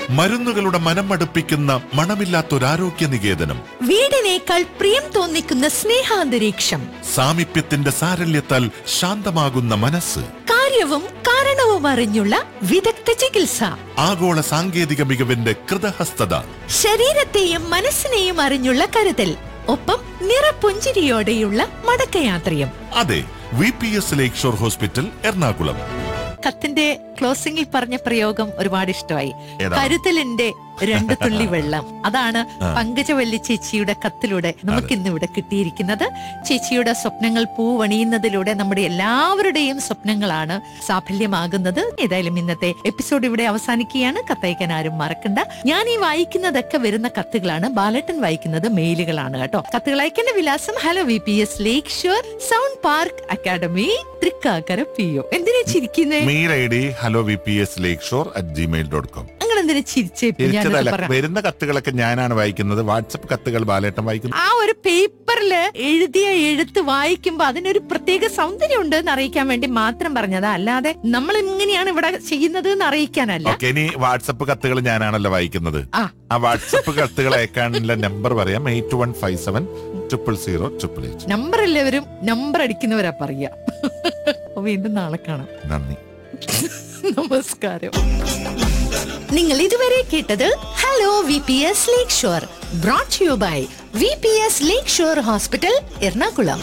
മരുന്നുകളുടെ മനം മടുപ്പിക്കുന്ന മണമില്ലാത്തൊരാരോഗ്യ നികേതനം വീടിനേക്കാൾ പ്രിയം തോന്നിക്കുന്ന സ്നേഹാന്തരീക്ഷം സാമീപ്യത്തിന്റെ സാരല്യത്താൽ ശാന്തമാകുന്ന മനസ്സ് കാര്യവും കാരണവും അറിഞ്ഞുള്ള വിദഗ്ധ ചികിത്സ ആഗോള സാങ്കേതിക മികവിന്റെ കൃതഹസ്തത ശരീരത്തെയും മനസ്സിനെയും അറിഞ്ഞുള്ള കരുതൽ ഒപ്പം നിറപുഞ്ചിരിയോടെയുള്ള മടക്കയാത്രയും അതെ V P S lake shore hospital Ernakulam കത്തിന്റെ ക്ലോസിംഗിൽ പറഞ്ഞ പ്രയോഗം ഒരുപാട് ഇഷ്ടമായി ഏതാ? കരുതലിന്റെ രണ്ട് തുള്ളി വെള്ളം അതാണ് പങ്കജവല്ലി ചേച്ചിയുടെ കത്തിലൂടെ നമുക്ക് ഇന്ന് ഇവിടെ കിട്ടിയിരിക്കുന്നത് ചേച്ചിയുടെ സ്വപ്നങ്ങൾ പൂവണിയുന്നതിലൂടെ നമ്മുടെ എല്ലാവരുടെയും സ്വപ്നങ്ങളാണ് സാഫല്യമാകുന്നത് ഏതായാലും ഇന്നത്തെ എപ്പിസോഡ് ഇവിടെ അവസാനിക്കുകയാണ് കത്തയക്കാൻ ആരും മറക്കണ്ട ഞാൻ ഈ വായിക്കുന്നതൊക്കെ വരുന്ന കത്തുകളാണ് ബാലട്ടൻ വായിക്കുന്നത് മെയിലുകളാണ് കേട്ടോ കത്തുകൾ അയക്കേണ്ട വിലാസം hello V P S lake shore sound park academy Thrikkakara P O എന്തിനാ ചിരിക്കുന്നേ mail I D hello V P S lake shore at Gmail dot com നിങ്ങൾ എന്തിനാ ചിരിച്ചേ ഇപ്പൊ ഞാനത് തിരിച്ചതല്ല പറയാം വരുന്ന കത്തുകളൊക്കെ ഞാനാണ് വായിക്കുന്നത് വാട്സപ്പ് കത്തുകൾ ബാലേട്ടൻ വായിക്കുന്നു ആ ഒരു പേപ്പറില് എഴുതിയ എഴുത്ത് വായിക്കുമ്പോ അതിനൊരു പ്രത്യേക സൗന്ദര്യം ഉണ്ട് എന്ന് അറിയിക്കാൻ വേണ്ടി മാത്രം പറഞ്ഞതാ അല്ലാതെ നമ്മൾ ഇങ്ങനെയാണ് ഇവിടെ ചെയ്യുന്നത് എന്ന് അറിയിക്കാനല്ല ഓക്കെ ഇനി വാട്സപ്പ് കത്തുകൾ ഞാനാണല്ലോ വായിക്കുന്നത് ആ. ആ വാട്സപ്പ് കത്തുകൾ അയക്കാനുള്ള നമ്പർ പറയാം eight one five seven triple zero triple eight number എല്ലാവരും നമ്പർ അടിക്കുന്നവരാ പറയാ അപ്പൊ വീണ്ടും നാളെ കാണാം നന്ദി നമസ്കാരം നിങ്ങൾ ഇതുവരെ കേട്ടത് hello V P S lake shore brought you by V P S lake shore hospital Ernakulam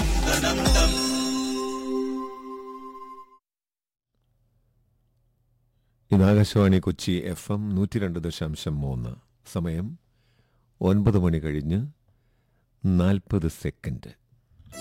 ഇത് ആകാശവാണി കൊച്ചി എഫ് എം നൂറ്റി രണ്ട് ദശാംശം മൂന്ന് സമയം ഒൻപത് മണി കഴിഞ്ഞ് നാൽപ്പത് സെക്കൻഡ്